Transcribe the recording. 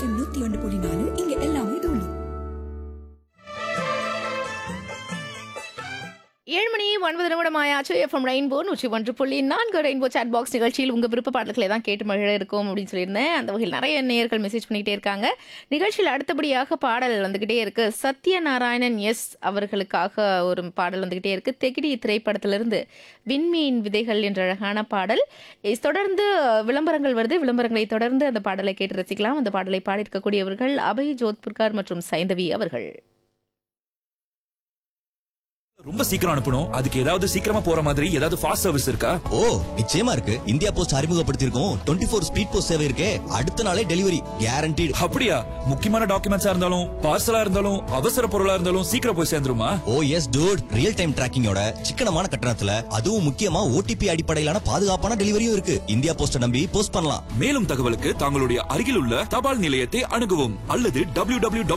FM நூத்தி ஒன்று புள்ளி நாலு இங்க எல்லாமே தூளு ஏழு மணி ஒன்பது நிமிடம் ஆயாச்சு எஃப்எம் ரெயின்போ நூற்றி ஒன்று புள்ளி நான்கு ரெயின்போ சாட் பாக்ஸ் நிகழ்ச்சியில் உங்கள் விருப்ப பாடல்களை தான் கேட்டு மகிழ இருக்கும் அப்படின்னு சொல்லியிருந்தேன் அந்த வகையில் நிறைய நேயர்கள் மெசேஜ் பண்ணிக்கிட்டே இருக்காங்க நிகழ்ச்சியில் அடுத்தபடியாக பாடல் வந்துக்கிட்டே இருக்கு சத்யநாராயணன் எஸ் அவர்களுக்காக ஒரு பாடல் வந்துக்கிட்டே இருக்கு தெகிடி திரைப்படத்திலிருந்து விண்மீன் விதைகள் என்ற அழகான பாடல் இதை தொடர்ந்து விளம்பரங்கள் வருது விளம்பரங்களை தொடர்ந்து அந்த பாடலை கேட்டு ரசிக்கலாம் அந்த பாடலை பாடியிருக்கக்கூடியவர்கள் அபய் ஜோத்புர்கார் மற்றும் சைந்தவி அவர்கள் ரொம்ப சீக்கிரம் அனுப்பணும் அதுக்கு ஏதாவது சீக்கிரமா போற மாதிரி ஏதாவது ஃபாஸ்ட் சர்வீஸ் இருக்கா ஓ நிச்சயமா இருக்கு இந்தியா போஸ்ட் அறிமுகப்படுத்தியிருக்கோம் டுவெண்ட்டி ஃபோர் ஸ்பீட் போஸ்ட் சேவை இருக்கே அடுத்த நாளே டெலிவரி கேரண்டீடு அப்படியா முக்கியமான டாக்குமெண்ட்ஸா இருந்தாலும் பார்சலா இருந்தாலும் அவசர பொருளா இருந்தாலும் சீக்கிரம் போய் சேர்ந்துருமா oh yes dude real time டிராக்கிங்கோட சிக்கனமான கட்டணத்துல அதுவும் முக்கியமா ஓடிபி அடிப்படையிலான பாதுகாப்பான டெலிவரியும் இருக்கு இந்தியா போஸ்ட நம்பி போஸ்ட் பண்ணலாம் மேலும் தகவலுக்கு தங்களுடைய அருகில் உள்ள தபால் நிலையத்தை அணுகவும் அல்லது டபிள்யூ